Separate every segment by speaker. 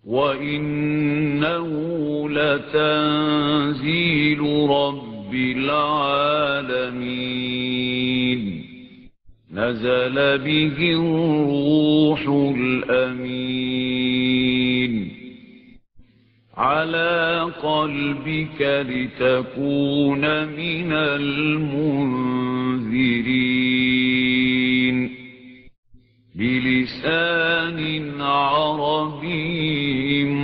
Speaker 1: وإنه لتنزيل رب العالمين نزل به الروح الأمين على قلبك لتكون من المنذرين بلسان عربي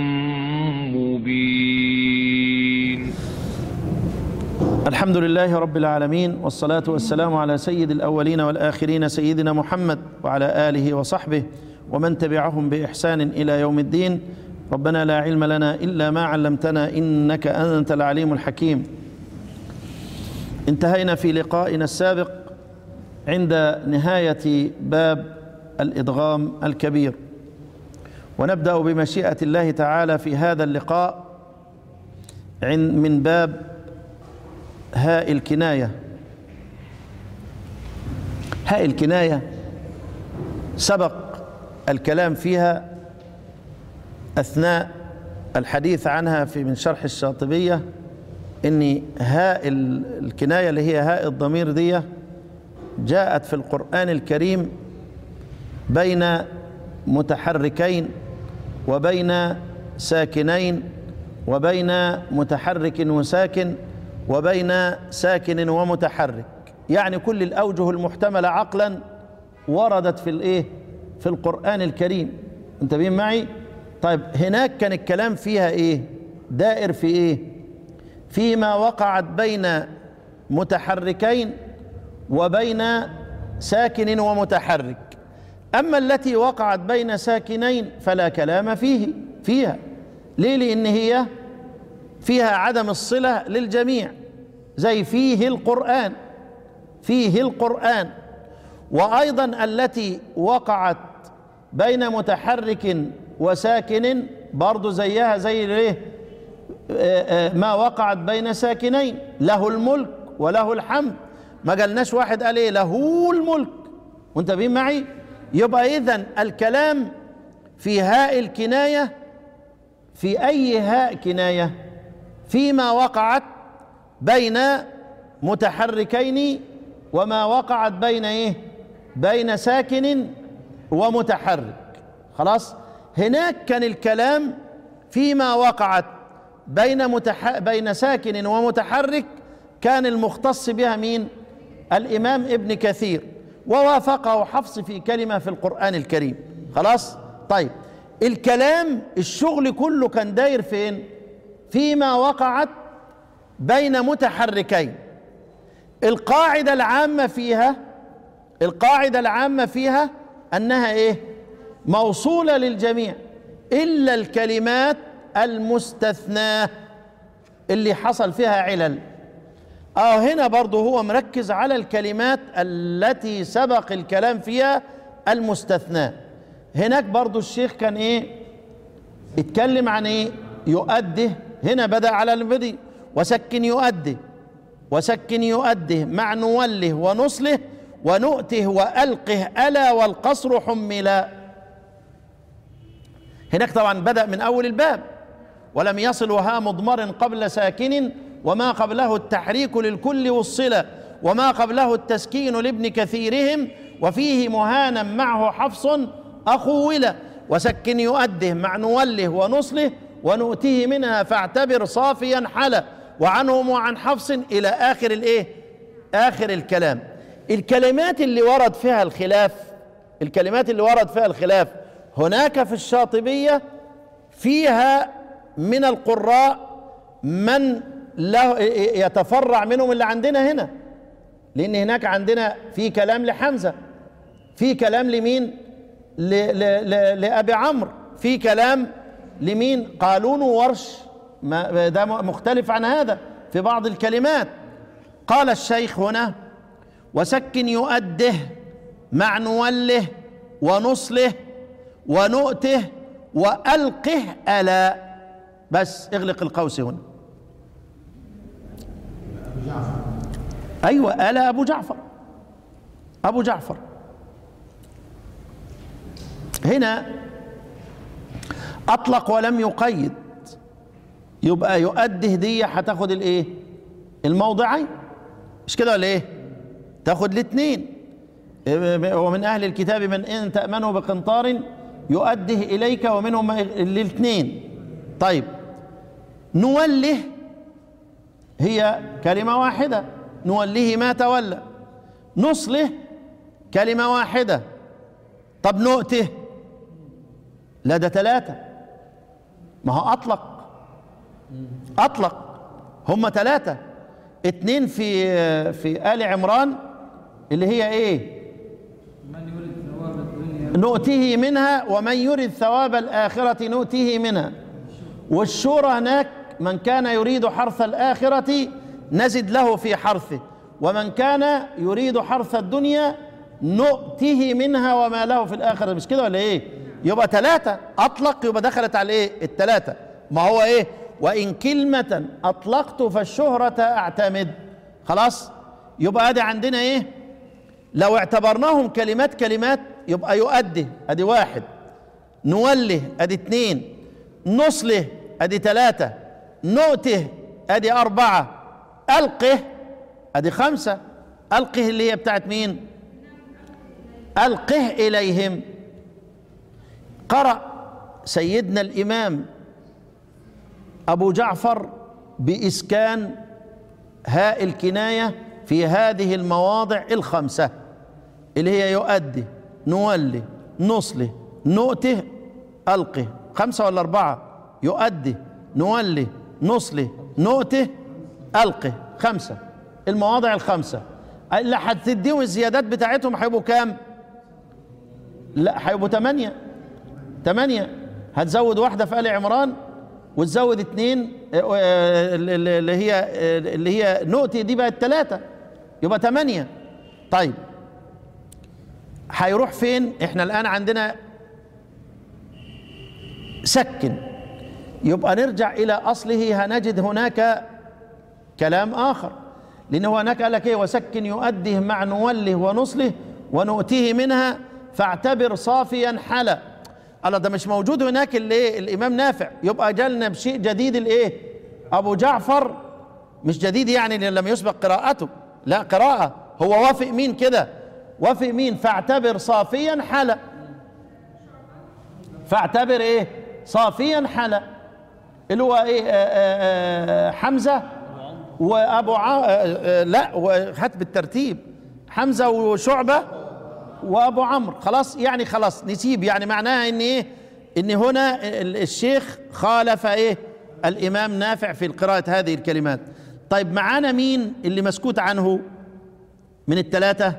Speaker 1: مبين
Speaker 2: الحمد لله رب العالمين والصلاة والسلام على سيد الأولين والآخرين سيدنا محمد وعلى آله وصحبه ومن تبعهم بإحسان إلى يوم الدين ربنا لا علم لنا إلا ما علمتنا إنك أنت العليم الحكيم انتهينا في لقائنا السابق عند نهاية باب الإدغام الكبير ونبدأ بمشيئة الله تعالى في هذا اللقاء من باب هاء الكناية هاء الكناية سبق الكلام فيها أثناء الحديث عنها في من شرح الشاطبية إن هاء الكناية اللي هي هاء الضمير دي جاءت في القرآن الكريم بين متحركين وبين ساكنين وبين متحرك وساكن وبين ساكن ومتحرك يعني كل الأوجه المحتملة عقلا وردت في الايه في القرآن الكريم انتبهين معي طيب هناك كان الكلام فيها ايه دائر في ايه فيما وقعت بين متحركين وبين ساكن ومتحرك أما التي وقعت بين ساكنين فلا كلام فيه فيها ليه لأن هي فيها عدم الصلة للجميع زي فيه القرآن فيه القرآن وأيضا التي وقعت بين متحرك وساكن برضو زيها زي الايه ما وقعت بين ساكنين له الملك وله الحمد ما قالناش واحد قال ايه له الملك منتبهين معي يبقى اذا الكلام في هاء الكنايه في اي هاء كنايه فيما وقعت بين متحركين وما وقعت بين ايه بين ساكن ومتحرك خلاص هناك كان الكلام فيما وقعت بين متح... بين ساكن ومتحرك كان المختص بها مين الامام ابن كثير ووافقه حفص في كلمه في القران الكريم خلاص طيب الكلام الشغل كله كان داير فين فيما وقعت بين متحركين القاعده العامه فيها القاعده العامه فيها انها ايه موصوله للجميع الا الكلمات المستثناه اللي حصل فيها علل اه هنا برضه هو مركز على الكلمات التي سبق الكلام فيها المستثناه هناك برضه الشيخ كان ايه اتكلم عن ايه يؤده هنا بدا على البدي وسكن يؤده وسكن يؤده مع نوله ونصله ونؤته وألقه ألا والقصر حملا هناك طبعا بدأ من أول الباب ولم يصل وها مضمر قبل ساكن وما قبله التحريك للكل والصلة وما قبله التسكين لابن كثيرهم وفيه مهانا معه حفص أخولا وسكن يؤده مع نوله ونصله ونؤتيه منها فاعتبر صافيا حلا وعنهم وعن حفص إلى آخر الإيه آخر الكلام الكلمات اللي ورد فيها الخلاف الكلمات اللي ورد فيها الخلاف هناك في الشاطبية فيها من القراء من له يتفرع منهم اللي عندنا هنا لأن هناك عندنا في كلام لحمزة في كلام لمين ل ل ل لأبي عمرو في كلام لمين قالون وورش ما ده مختلف عن هذا في بعض الكلمات قال الشيخ هنا وسكن يؤده مع نوله ونصله ونؤته وألقه ألا بس اغلق القوس هنا أيوة ألا أبو جعفر أبو جعفر هنا اطلق ولم يقيد يبقى يؤدي هديه هتاخد الايه الموضعين مش كده ولا ايه تاخد الاثنين ومن اهل الكتاب من ان تامنه بقنطار يؤده اليك ومنهم الاثنين طيب نوله هي كلمه واحده نوليه ما تولى نصله كلمه واحده طب نؤته لا ده ثلاثه ما هو اطلق اطلق هم ثلاثه اتنين في في ال عمران اللي هي ايه
Speaker 3: من يريد ثواب الدنيا
Speaker 2: نؤته منها ومن يرد ثواب الآخرة نؤته منها والشورى هناك من كان يريد حرث الآخرة نزد له في حرثه ومن كان يريد حرث الدنيا نؤته منها وما له في الآخرة مش كده ولا إيه يبقى ثلاثة أطلق يبقى دخلت على إيه الثلاثة ما هو إيه وإن كلمة أطلقت فالشهرة أعتمد خلاص يبقى ادي عندنا إيه لو اعتبرناهم كلمات كلمات يبقى يؤدي ادي واحد نوله ادي اتنين نصله ادي تلاتة نؤته ادي اربعة القه ادي خمسة القه اللي هي بتاعت مين القه اليهم قرأ سيدنا الامام ابو جعفر باسكان هاء الكنايه في هذه المواضع الخمسه اللي هي يؤدي نولي نصله نؤته القه خمسه ولا اربعه يؤدي نولي نصله نؤته القه خمسه المواضع الخمسه اللي هتديهم الزيادات بتاعتهم هيبقوا كام؟ لا هيبقوا ثمانيه ثمانيه هتزود واحده في ال عمران وتزود اثنين اللي هي اللي هي نؤتي دي بقت ثلاثه يبقى ثمانيه طيب هيروح فين؟ احنا الان عندنا سكن يبقى نرجع الى اصله هنجد هناك كلام اخر لانه هناك قال لك ايه وسكن يؤديه مع نوله ونصله ونؤتيه منها فاعتبر صافيا حلا الله ده مش موجود هناك الايه الامام نافع يبقى جالنا بشيء جديد الايه ابو جعفر مش جديد يعني لم يسبق قراءته لا قراءه هو وافق مين كده وافق مين فاعتبر صافيا حلا فاعتبر ايه صافيا حلا اللي هو ايه آآ آآ حمزه وابو ع... آآ لا هات بالترتيب حمزه وشعبه وابو عمرو خلاص يعني خلاص نسيب يعني معناها ان ايه ان هنا الشيخ خالف ايه الامام نافع في قراءه هذه الكلمات طيب معانا مين اللي مسكوت عنه من الثلاثه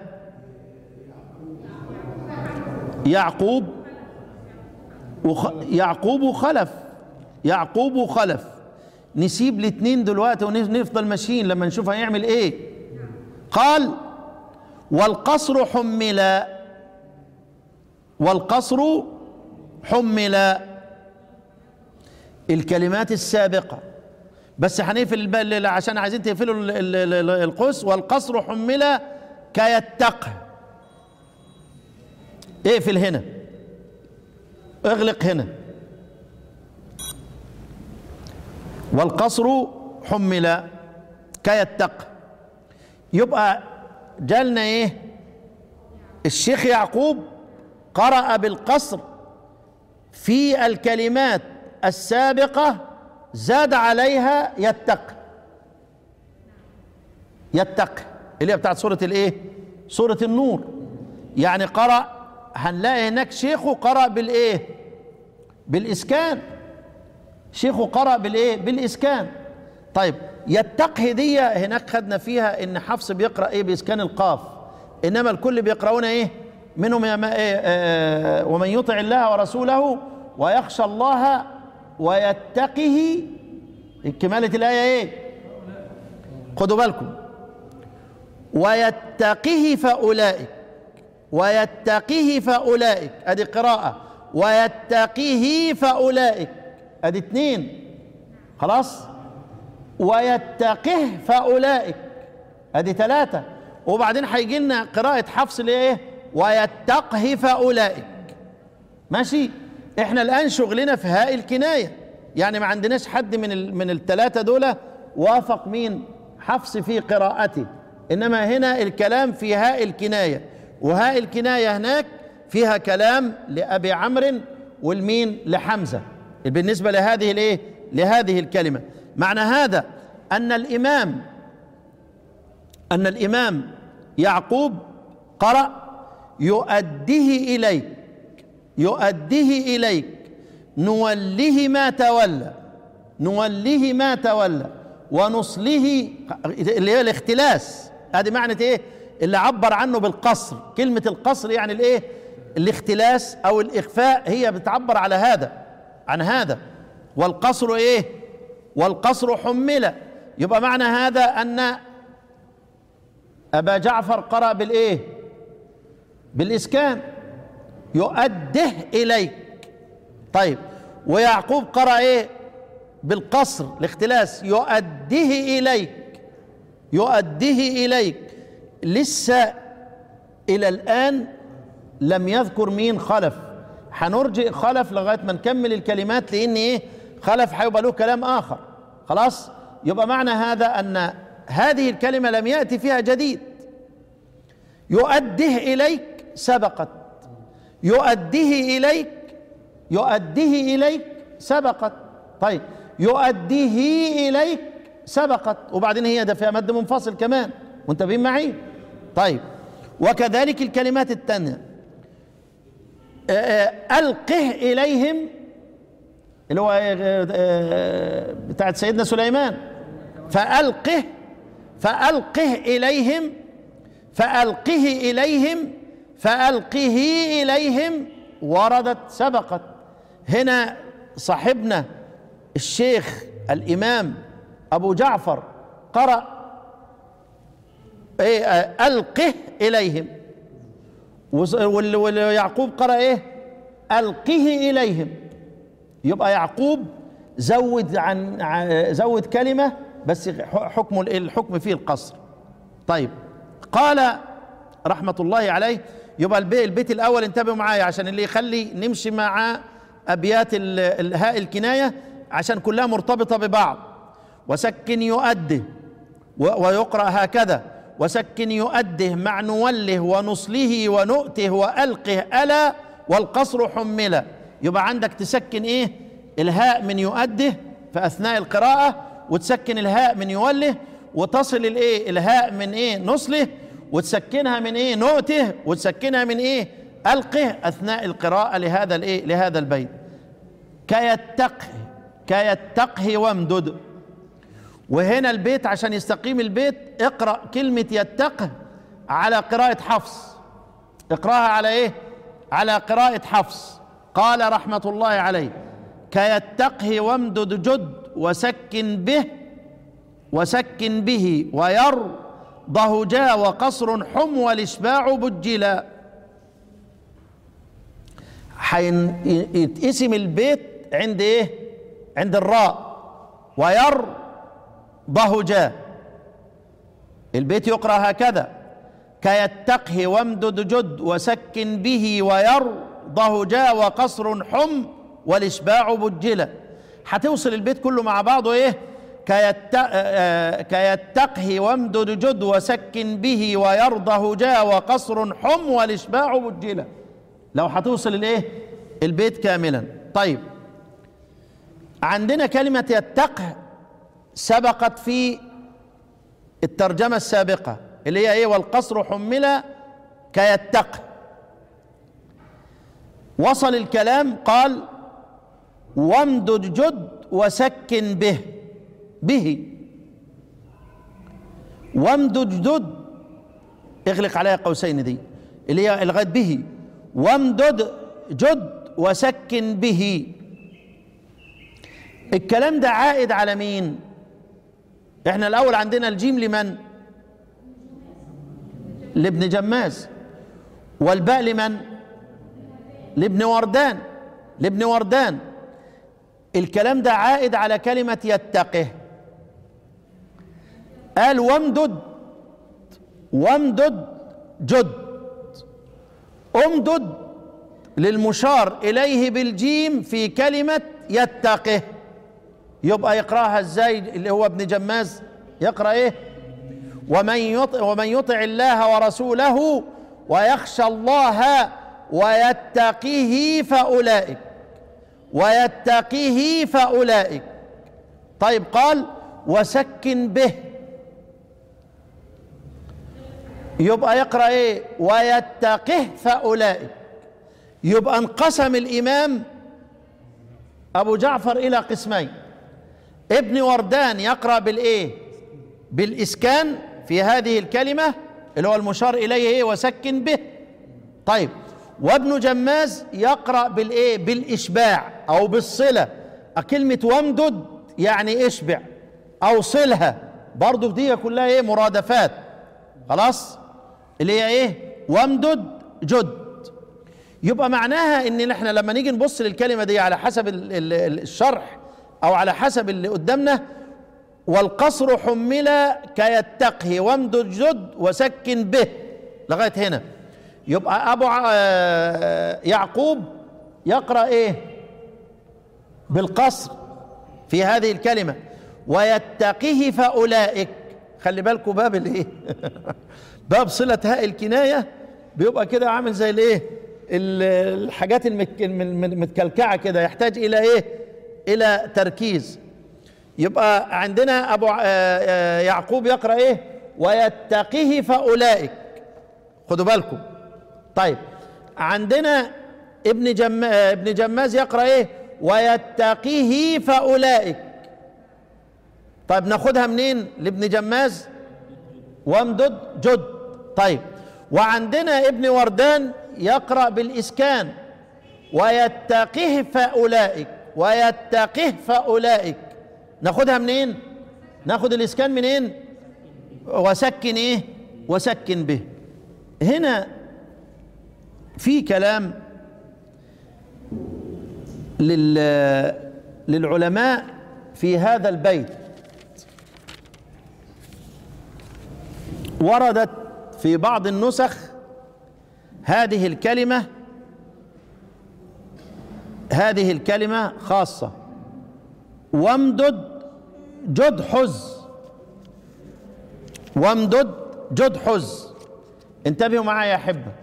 Speaker 2: يعقوب وخ... يعقوب وخلف يعقوب وخلف نسيب الاثنين دلوقتي ونفضل ماشيين لما نشوف هيعمل ايه قال والقصر حمل والقصر حمل الكلمات السابقة بس هنقفل البال عشان عايزين تقفلوا القوس والقصر حمل كيتقه اقفل هنا اغلق هنا والقصر حمل كيتقه يبقى جالنا ايه الشيخ يعقوب قرأ بالقصر في الكلمات السابقة زاد عليها يتق يتق اللي هي بتاعت سورة الايه سورة النور يعني قرأ هنلاقي هناك شيخه قرأ بالايه بالاسكان شيخه قرأ بالايه بالاسكان طيب يتق هدية هناك خدنا فيها ان حفص بيقرأ ايه باسكان القاف انما الكل بيقرؤون ايه منهم يا ما إيه آه ومن يطع الله ورسوله ويخشى الله ويتقه كمالة الآية ايه خدوا بالكم ويتقه فأولئك ويتقه فأولئك ادي قراءة ويتقه فأولئك ادي اتنين خلاص ويتقه فأولئك ادي ثلاثة وبعدين هيجي لنا قراءة حفص اللي ايه ويتقه فأولئك ماشي احنا الان شغلنا في هاء الكنايه يعني ما عندناش حد من ال من الثلاثه دول وافق مين حفص في قراءته انما هنا الكلام في هاء الكنايه وهاء الكنايه هناك فيها كلام لابي عمرو والمين لحمزه بالنسبه لهذه الايه لهذه الكلمه معنى هذا ان الامام ان الامام يعقوب قرأ يؤديه اليك يؤديه اليك نوله ما تولى نوله ما تولى ونصله اللي هي الاختلاس هذه معنى ايه اللي عبر عنه بالقصر كلمة القصر يعني الايه الاختلاس او الاخفاء هي بتعبر على هذا عن هذا والقصر ايه والقصر حمل يبقى معنى هذا ان ابا جعفر قرأ بالايه بالاسكان يؤده اليك طيب ويعقوب قرأ ايه بالقصر الاختلاس يؤديه اليك يؤديه اليك لسه الى الان لم يذكر مين خلف هنرجئ خلف لغايه ما نكمل الكلمات لان ايه خلف هيبقى له كلام اخر خلاص يبقى معنى هذا ان هذه الكلمه لم ياتي فيها جديد يؤده اليك سبقت يؤديه اليك يؤديه اليك سبقت طيب يؤديه اليك سبقت وبعدين هي ده فيها مد منفصل كمان منتبهين معي طيب وكذلك الكلمات التانية آه، آه، ألقه إليهم اللي هو آه، آه، بتاعت سيدنا سليمان فألقه فألقه إليهم فألقه إليهم فألقه إليهم وردت سبقت هنا صاحبنا الشيخ الإمام أبو جعفر قرأ إيه آه، ألقه إليهم وز- وال- ويعقوب قرأ إيه ألقه إليهم يبقى يعقوب زود عن ع- زود كلمة بس ح- حكم ال- الحكم فيه القصر طيب قال رحمة الله عليه يبقى البي- البيت الأول انتبهوا معايا عشان اللي يخلي نمشي مع أبيات ال- الهاء الكناية عشان كلها مرتبطة ببعض وسكن يؤده و- ويقرأ هكذا وسكن يؤده مع نوله ونصله ونؤته وألقه ألا والقصر حمل يبقى عندك تسكن إيه الهاء من يؤده في أثناء القراءة وتسكن الهاء من يوله وتصل الإيه الهاء من إيه نصله وتسكنها من إيه نؤته وتسكنها من إيه ألقه أثناء القراءة لهذا الإيه لهذا البيت كيتقه كيتقه وامدد وهنا البيت عشان يستقيم البيت اقرأ كلمة يتقه على قراءة حفص اقرأها على ايه على قراءة حفص قال رحمة الله عليه كيتقه وامدد جد وسكن به وسكن به ويرضه جاء وقصر حم والاشباع بجلا حين يتقسم البيت عند ايه عند الراء ويرضه جاء البيت يقرأ هكذا كيتقه وامدد جد وسكن به ويرضه جاء وقصر حم والاشباع بجلا هتوصل البيت كله مع بعضه ايه كيت... آه، كيتقه وامدد جد وسكن به ويرضه جاء وقصر حم والاشباع بجلا لو هتوصل الايه البيت كاملا طيب عندنا كلمة يتقه سبقت في الترجمة السابقة اللي هي ايه والقصر حمل كيتقه وصل الكلام قال وامدد جد وسكن به به وامدد جد اغلق عليها قوسين دي اللي هي لغايه به وامدد جد وسكن به الكلام ده عائد على مين احنا الاول عندنا الجيم لمن لابن جماز والباء لمن لابن وردان لابن وردان الكلام ده عائد على كلمة يتقه قال وامدد وامدد جد امدد للمشار اليه بالجيم في كلمه يتقه يبقى يقراها ازاي اللي هو ابن جماز يقرا ايه ومن يطع ومن يطع الله ورسوله ويخشى الله ويتقيه فاولئك ويتقيه فاولئك طيب قال وسكن به يبقى يقرا ايه ويتقه فاولئك يبقى انقسم الامام ابو جعفر الى قسمين ابن وردان يقرا بالايه بالاسكان في هذه الكلمه اللي هو المشار اليه ايه وسكن به طيب وابن جماز يقرا بالايه بالاشباع او بالصله كلمه وامدد يعني اشبع او صلها برضو دي كلها ايه مرادفات خلاص اللي هي ايه وامدد جد يبقى معناها ان احنا لما نيجي نبص للكلمه دي على حسب ال- ال- ال- الشرح او على حسب اللي قدامنا والقصر حمل كيتقه وامدد جد وسكن به لغايه هنا يبقى ابو ع- آه، يعقوب يقرا ايه بالقصر في هذه الكلمه ويتقيه فاولئك خلي بالكم باب الايه باب صله هاء الكنايه بيبقى كده عامل زي الايه ال- الحاجات المك- الم- المتكلكعه كده يحتاج الى ايه الى تركيز يبقى عندنا ابو ع- آه، آه، يعقوب يقرا ايه ويتقيه فاولئك خدوا بالكم طيب عندنا ابن جم آه، ابن جماز يقرا ايه ويتقيه فاولئك طيب ناخدها منين لابن جماز وامدد جد طيب وعندنا ابن وردان يقرا بالاسكان ويتقه فاولئك ويتقه فاولئك ناخدها منين ناخد الاسكان منين وسكن ايه وسكن به هنا في كلام لل للعلماء في هذا البيت وردت في بعض النسخ هذه الكلمة هذه الكلمة خاصة وامدد جد حز وامدد جد حز انتبهوا معايا يا أحبة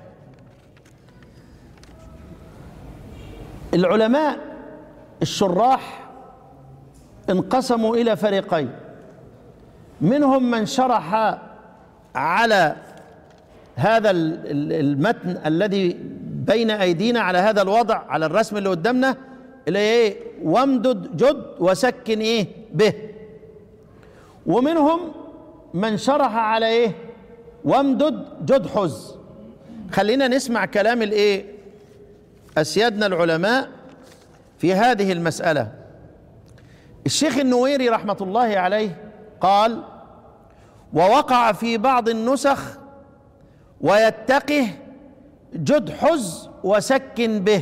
Speaker 2: العلماء الشراح انقسموا إلى فريقين منهم من شرح على هذا ال- ال- المتن الذي بين ايدينا على هذا الوضع على الرسم اللي قدامنا اللي هي ايه وامدد جد وسكن ايه به ومنهم من شرح على ايه وامدد جد حز خلينا نسمع كلام الايه اسيادنا العلماء في هذه المساله الشيخ النويري رحمه الله عليه قال ووقع في بعض النسخ ويتقه جد حز وسكن به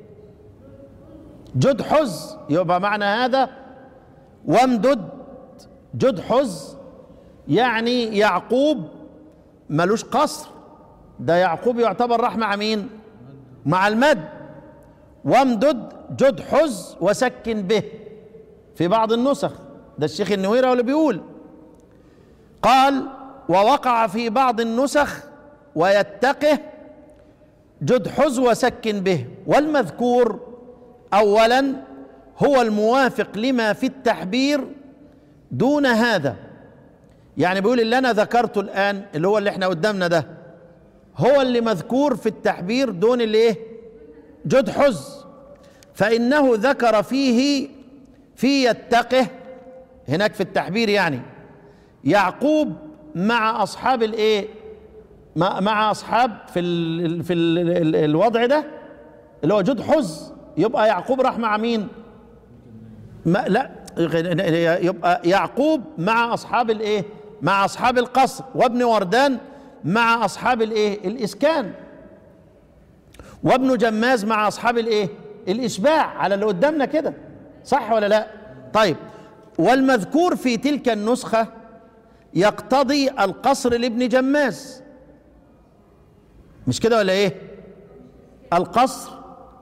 Speaker 2: جد حز يبقى معنى هذا وامدد جد حز يعني يعقوب ملوش قصر ده يعقوب يعتبر راح مع مين مع المد وامدد جد حز وسكن به في بعض النسخ ده الشيخ النويري هو اللي بيقول قال ووقع في بعض النسخ ويتقه جد حز وسكن به والمذكور اولا هو الموافق لما في التحبير دون هذا يعني بيقول اللي انا ذكرته الان اللي هو اللي احنا قدامنا ده هو اللي مذكور في التحبير دون اللي ايه جد حز فانه ذكر فيه في يتقه هناك في التحبير يعني يعقوب مع اصحاب الايه مع مع اصحاب في ال في ال ال الوضع ده اللي هو جد حز يبقى يعقوب راح مع مين ما لا يبقى يعقوب مع اصحاب الايه مع اصحاب القصر وابن وردان مع اصحاب الايه الاسكان وابن جماز مع اصحاب الايه الاشباع على اللي قدامنا كده صح ولا لا طيب والمذكور في تلك النسخه يقتضي القصر لابن جماز مش كده ولا ايه القصر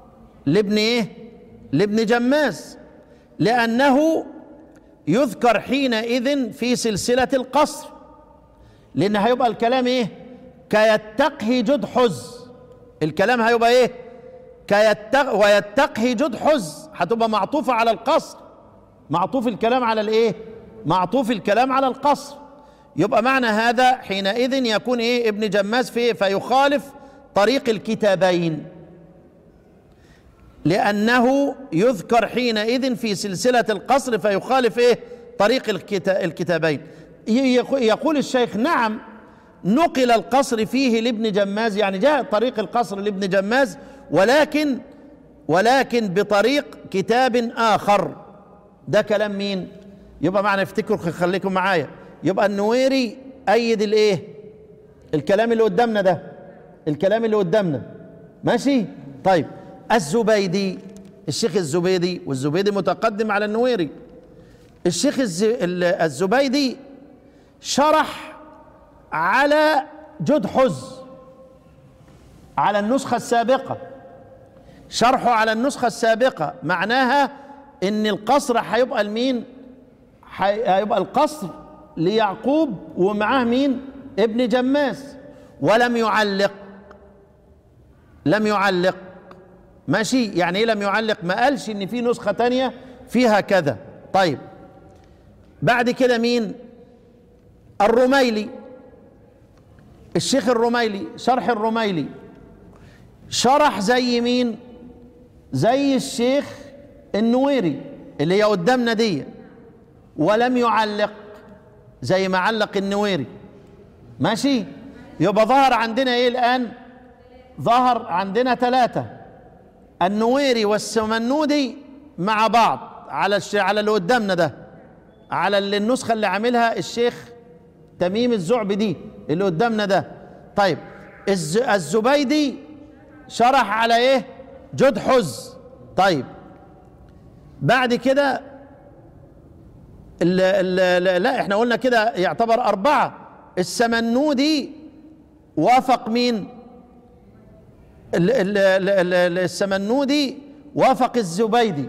Speaker 2: لابن ايه لابن جماز لانه يذكر حينئذ في سلسله القصر لان هيبقى الكلام ايه كيتقه جدحز الكلام هيبقى ايه كيتق ويتقه جدحز هتبقى معطوفه على القصر معطوف الكلام على الايه معطوف الكلام على القصر يبقى معنى هذا حينئذ يكون ايه ابن جماز في إيه؟ فيخالف طريق الكتابين لأنه يذكر حينئذ في سلسلة القصر فيخالف إيه طريق الكتا- الكتابين ي- يقو- يقول الشيخ نعم نقل القصر فيه لابن جماز يعني جاء طريق القصر لابن جماز ولكن ولكن بطريق كتاب آخر ده كلام مين يبقى معنى افتكروا خليكم معايا يبقى النويري أيد الإيه الكلام اللي قدامنا ده الكلام اللي قدامنا ماشي طيب الزبيدي الشيخ الزبيدي والزبيدي متقدم على النويري الشيخ الز... ال- الزبيدي شرح على جدحز على النسخة السابقة شرحه على النسخة السابقة معناها ان القصر هيبقى لمين حي- هيبقى القصر ليعقوب ومعاه مين ابن جماس ولم يعلق لم يعلق ماشي يعني ايه لم يعلق ما قالش ان في نسخة تانية فيها كذا طيب بعد كده مين الرميلي الشيخ الرميلي شرح الرميلي شرح زي مين زي الشيخ النويري اللي هي قدامنا دي ولم يعلق زي ما علق النويري ماشي يبقى ظهر عندنا ايه الان ظهر عندنا ثلاثة النويري والسمنودي مع بعض على الش... على اللي قدامنا ده على اللي النسخة اللي عاملها الشيخ تميم الزعبي دي اللي قدامنا ده طيب الز... الزبيدي شرح على ايه جدحز طيب بعد كده ال ال لا احنا قلنا كده يعتبر أربعة السمنودي وافق مين ال ال ال ال السمنودي وافق الزبيدي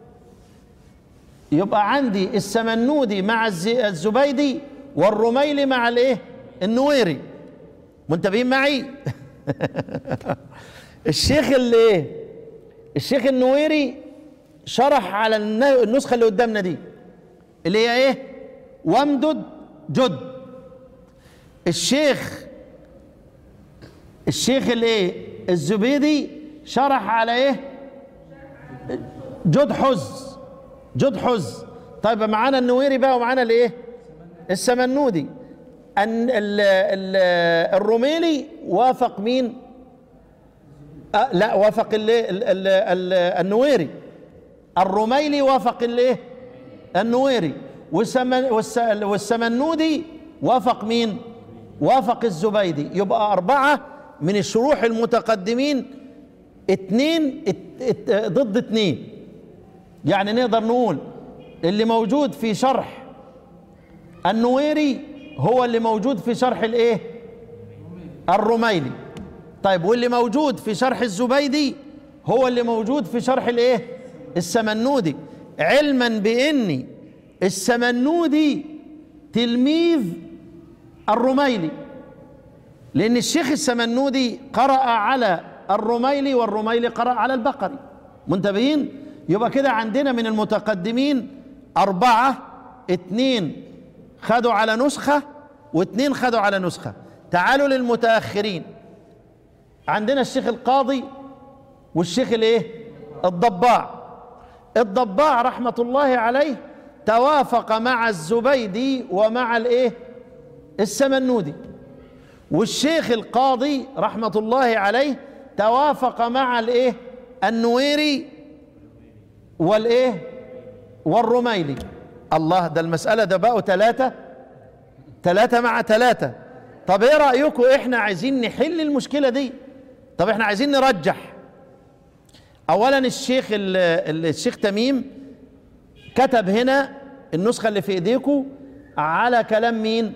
Speaker 2: يبقى عندي السمنودي مع الز- الزبيدي والرميلي مع الايه النويري منتبهين معي الشيخ اللي ايه الشيخ النويري شرح على الن- النسخه اللي قدامنا دي اللي هي ايه وامدد جد الشيخ الشيخ الايه الزبيدي شرح على ايه جد حز جد حز طيب معانا النويري بقى ومعانا الايه السمنودي أن ال ال الرميلي وافق مين أه لا وافق ال ال ال ال النويري الرميلي وافق الايه النويري والسمن والس والسمنودي وافق مين وافق الزبيدي يبقى أربعة من الشروح المتقدمين اتنين ات ات ضد اتنين يعني نقدر نقول اللي موجود في شرح النويري هو اللي موجود في شرح الايه الرميلي طيب واللي موجود في شرح الزبيدي هو اللي موجود في شرح الايه السمنودي علما بان السمنودي تلميذ الرميلي لان الشيخ السمنودي قرأ على الرميلي والرميلي قرأ على البقري منتبهين يبقى كده عندنا من المتقدمين أربعة اتنين خدوا على نسخة واتنين خدوا على نسخة تعالوا للمتأخرين عندنا الشيخ القاضي والشيخ الايه الضباع الضباع رحمة الله عليه توافق مع الزبيدي ومع الايه السمنودي والشيخ القاضي رحمة الله عليه توافق مع الايه النويري والايه والرميلي الله ده المسألة ده بقوا ثلاثة ثلاثة مع ثلاثة طب ايه رأيكم احنا عايزين نحل المشكلة دي طب احنا عايزين نرجح اولا الشيخ ال- ال- الشيخ تميم كتب هنا النسخة اللي في ايديكم على كلام مين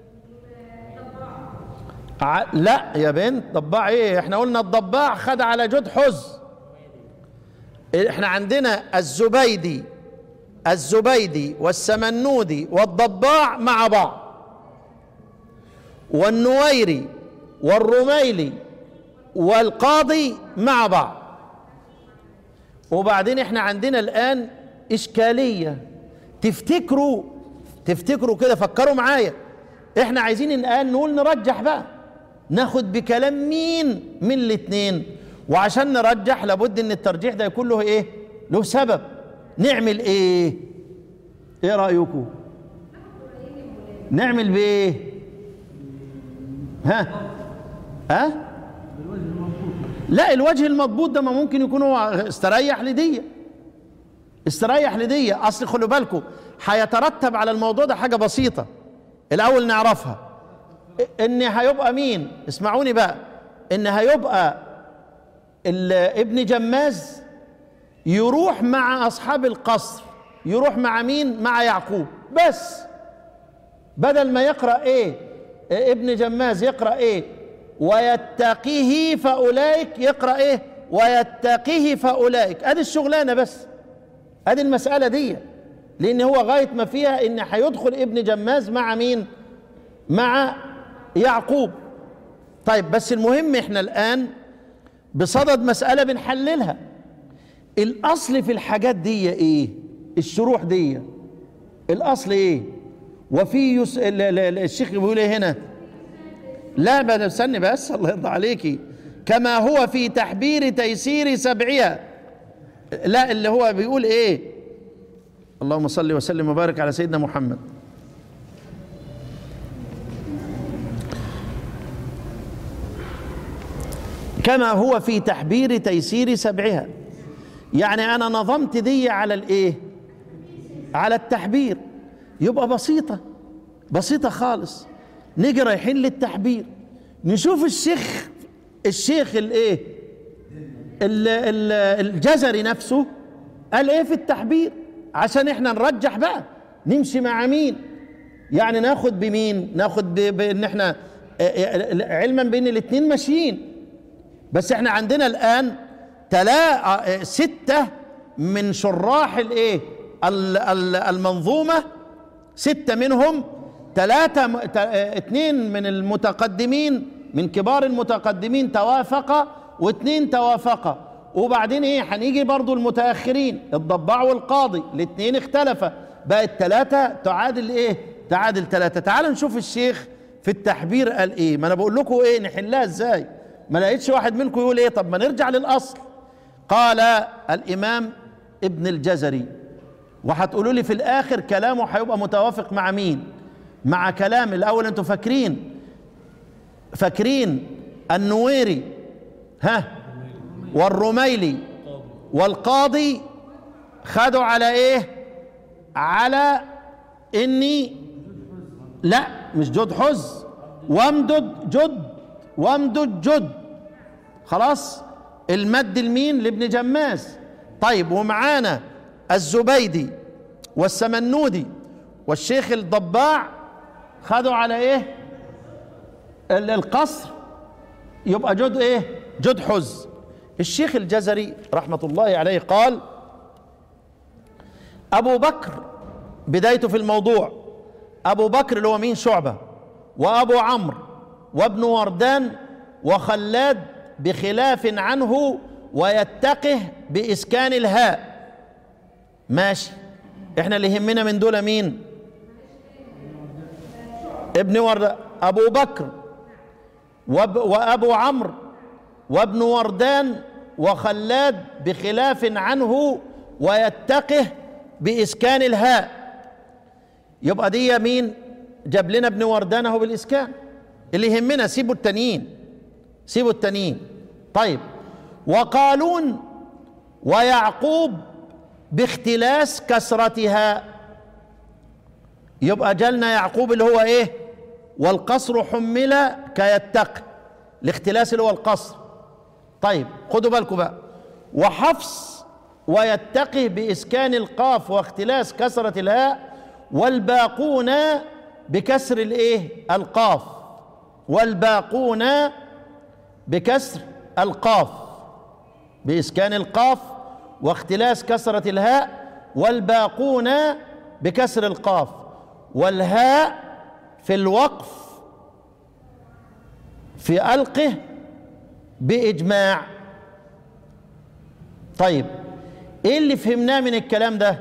Speaker 2: ع... لا يا بنت ضباع ايه احنا قلنا الضباع خد على جد حز احنا عندنا الزبيدي الزبيدي والسمنودي والضباع مع بعض والنويري والرميلي والقاضي مع بعض وبعدين احنا عندنا الان اشكاليه تفتكروا تفتكروا كده فكروا معايا احنا عايزين الان نقول نرجح بقى ناخد بكلام مين من الاثنين وعشان نرجح لابد ان الترجيح ده يكون له ايه له سبب نعمل ايه ايه رايكم نعمل بايه ها ها لا الوجه المضبوط ده ما ممكن يكون هو استريح لديه استريح لديه اصل خلوا بالكم هيترتب على الموضوع ده حاجه بسيطه الاول نعرفها ان هيبقى مين اسمعوني بقى ان هيبقى ال- ابن جماز يروح مع اصحاب القصر يروح مع مين مع يعقوب بس بدل ما يقرا ايه إيه ابن جماز يقرا ايه ويتقيه فاولئك يقرا ايه ويتقيه فاولئك ادي الشغلانه بس ادي المساله دي لان هو غايه ما فيها ان هيدخل ابن جماز مع مين مع يعقوب طيب بس المهم احنا الان بصدد مساله بنحللها الاصل في الحاجات دي ايه الشروح دي الاصل ايه وفي يس... ال- ال- ال- الشيخ بيقول ايه هنا لا بس استني بس الله يرضى عليكي كما هو في تحبير تيسير سبعها لا اللي هو بيقول ايه اللهم صل وسلم وبارك على سيدنا محمد كما هو في تحبير تيسير سبعها يعني انا نظمت دي على الايه على التحبير يبقى بسيطة بسيطة خالص نيجي رايحين للتحبير نشوف الشيخ الشيخ الايه ال- ال- الجزري نفسه قال ايه في التحبير عشان احنا نرجح بقى نمشي مع مين يعني ناخد بمين ناخد ب- بان احنا آه، آه، علما بان الاتنين ماشيين بس احنا عندنا الان تلا آه، ستة من شراح الايه ال- ال- المنظومة ستة منهم ثلاثة م- تا- آه، اثنين من المتقدمين من كبار المتقدمين توافق واثنين توافق وبعدين ايه هنيجي برضو المتاخرين الضباع والقاضي الاثنين اختلفا بقت ثلاثة تعادل ايه تعادل ثلاثة تعالوا نشوف الشيخ في التحبير قال ايه ما انا بقول لكم ايه نحلها ازاي ما لقيتش واحد منكم يقول ايه طب ما نرجع للاصل قال الامام ابن الجزري وهتقولوا لي في الاخر كلامه هيبقى متوافق مع مين مع كلام الاول انتوا فاكرين فاكرين النويري ها والرميلي والقاضي خدوا على ايه على اني لا مش جد حز وامدد جد وامدد جد خلاص المد المين لابن جماز طيب ومعانا الزبيدي والسمنودي والشيخ الضباع خدوا على ايه ال- القصر يبقى جد ايه جد حز الشيخ الجزري رحمة الله عليه قال أبو بكر بدايته في الموضوع أبو بكر اللي هو مين شعبة وأبو عمرو وابن وردان وخلاد بخلاف عنه ويتقه بإسكان الهاء ماشي احنا اللي يهمنا من دول مين ابن ورد أبو بكر واب وأبو عمرو وابن وردان وخلاد بخلاف عنه ويتقه بإسكان الهاء يبقى دي مين جاب لنا ابن وردان اهو بالإسكان اللي يهمنا سيبوا التانيين سيبوا التانيين طيب وقالون ويعقوب باختلاس كسرتها يبقى جالنا يعقوب اللي هو ايه والقصر حمل كيتقي الاختلاس اللي هو القصر طيب خدوا بالكم بقى وحفص ويتقي بإسكان القاف واختلاس كسرة الهاء والباقون بكسر الايه القاف والباقون بكسر القاف بإسكان القاف واختلاس كسرة الهاء والباقون بكسر القاف والهاء في الوقف في ألقه بإجماع طيب ايه اللي فهمناه من الكلام ده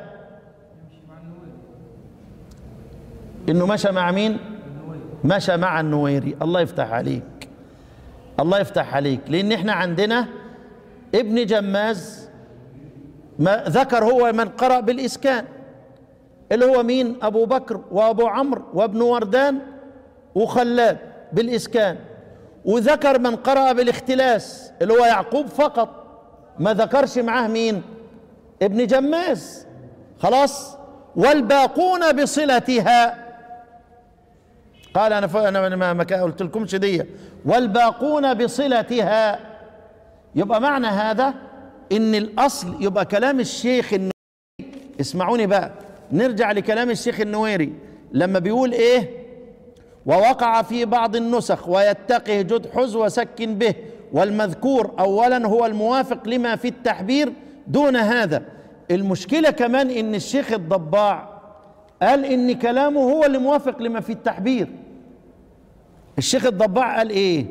Speaker 2: انه مشى مع مين مشى مع النويري الله يفتح عليك الله يفتح عليك لان احنا عندنا ابن جماز ما ذكر هو من قرأ بالإسكان اللي هو مين أبو بكر وأبو عمرو وابن وردان وخلاد بالإسكان وذكر من قرأ بالاختلاس اللي هو يعقوب فقط ما ذكرش معاه مين ابن جماز خلاص والباقون بصلتها قال انا ف... انا ما ما كا- قلت لكمش دي والباقون بصلتها يبقى معنى هذا ان الاصل يبقى كلام الشيخ النويري اسمعوني بقى نرجع لكلام الشيخ النويري لما بيقول ايه ووقع في بعض النسخ ويتقه جد حز وسكن به والمذكور اولا هو الموافق لما في التحبير دون هذا المشكله كمان ان الشيخ الضباع قال ان كلامه هو اللي موافق لما في التحبير الشيخ الضباع قال ايه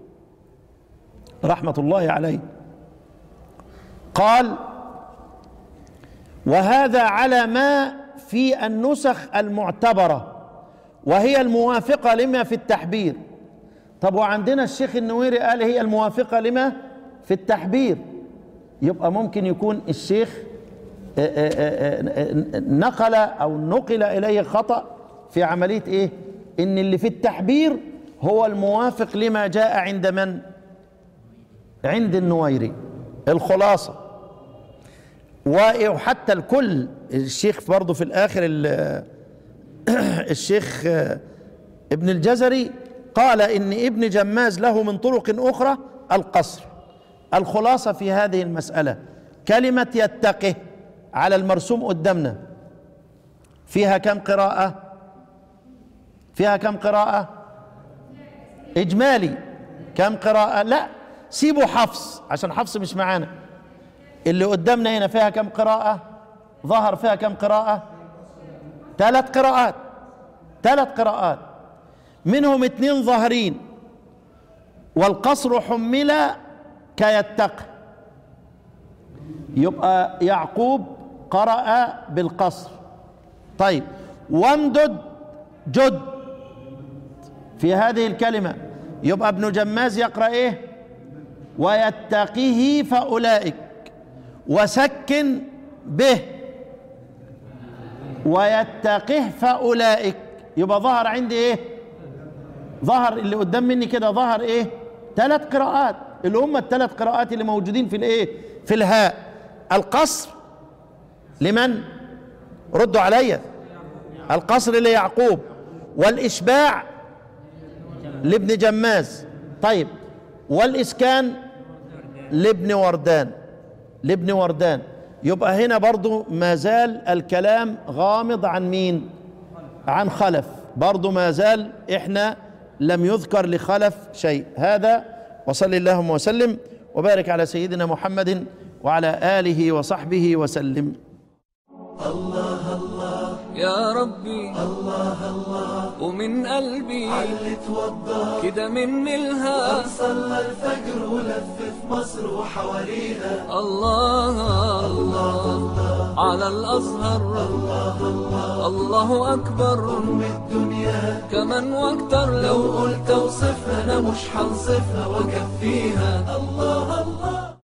Speaker 2: رحمه الله عليه قال وهذا على ما في النسخ المعتبره وهي الموافقه لما في التحبير طب وعندنا الشيخ النويري قال هي الموافقه لما في التحبير يبقى ممكن يكون الشيخ آه، آه، آه، نقل او نقل اليه خطا في عمليه ايه ان اللي في التحبير هو الموافق لما جاء عند من عند النويري الخلاصه وحتى الكل الشيخ برضه في الاخر ال- الشيخ آه، ابن الجزري قال ان ابن جماز له من طرق اخرى القصر الخلاصه في هذه المساله كلمه يتقه على المرسوم قدامنا فيها كم قراءه فيها كم قراءه اجمالي كم قراءه لا سيبوا حفص عشان حفص مش معانا اللي قدامنا هنا فيها كم قراءه ظهر فيها كم قراءه ثلاث قراءات ثلاث قراءات منهم اتنين ظاهرين والقصر حمل كيتقي يبقى يعقوب قرأ بالقصر طيب وامدد جد في هذه الكلمة يبقى ابن جماز يقرأ ايه ويتقيه فأولئك وسكن به ويتقه فأولئك يبقى ظهر عندي ايه ظهر اللي قدام مني كده ظهر ايه ثلاث قراءات اللي هم الثلاث قراءات اللي موجودين في الايه في الهاء القصر لمن ردوا عليا القصر ليعقوب والاشباع لابن جماز طيب والاسكان لابن وردان لابن وردان يبقى هنا برضو ما زال الكلام غامض عن مين عن خلف برضو ما زال احنا لم يذكر لخلف شيء هذا وصل اللهم وسلم وبارك على سيدنا محمد وعلى آله وصحبه وسلم
Speaker 4: يا ربي الله الله ومن قلبي
Speaker 5: اللي توضى
Speaker 4: كده مني الها
Speaker 5: صلى الفجر ولف في مصر وحواليها
Speaker 4: الله الله على الأزهر الله أكبر
Speaker 5: أم الدنيا
Speaker 4: كمان واكتر
Speaker 5: لو
Speaker 4: لو
Speaker 5: قلت اوصفها انا مش هنصفها واكفيها الله الله